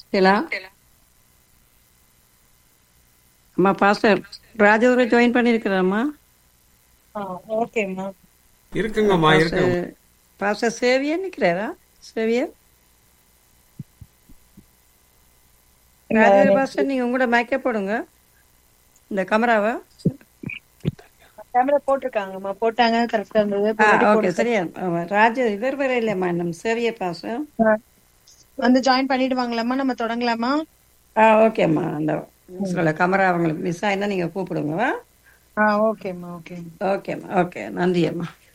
இல்லா அம்மா pastor Rajadurai join பண்ணியிருக்கிறாம்மா ஓகேம்மா இருக்குங்கம்மா இருக்குங்க பாஸ்டர் பாஸ்டர் சேவியர் நிற்கிறாரா சேவியர் ராஜதுரை பாஸ்டர் நீங்கள் உங்களோட மேக்கப் போடுங்க இந்த கேமராவை கேமரா போட்டிருக்காங்கம்மா போட்டாங்க கரெக்டா இருந்தது ஆ இப்ப ஓகே சரியா ஆமா, ராஜ இவர் வேற இல்லைம்மா நம்ம சேவியர் பாஸ்டர் வந்து ஜாயின் பண்ணிடுவாங்களாம்மா நம்ம தொடங்கலாமா ஆ ஓகேம்மா அந்த சில கேமரா அவங்களுக்கு மிஸ் ஆயிருந்தா நீங்கள் கூப்பிடுங்க ஆ ஓகேம்மா ஓகே ஓகேம்மா ஓகே நன்றி அம்மா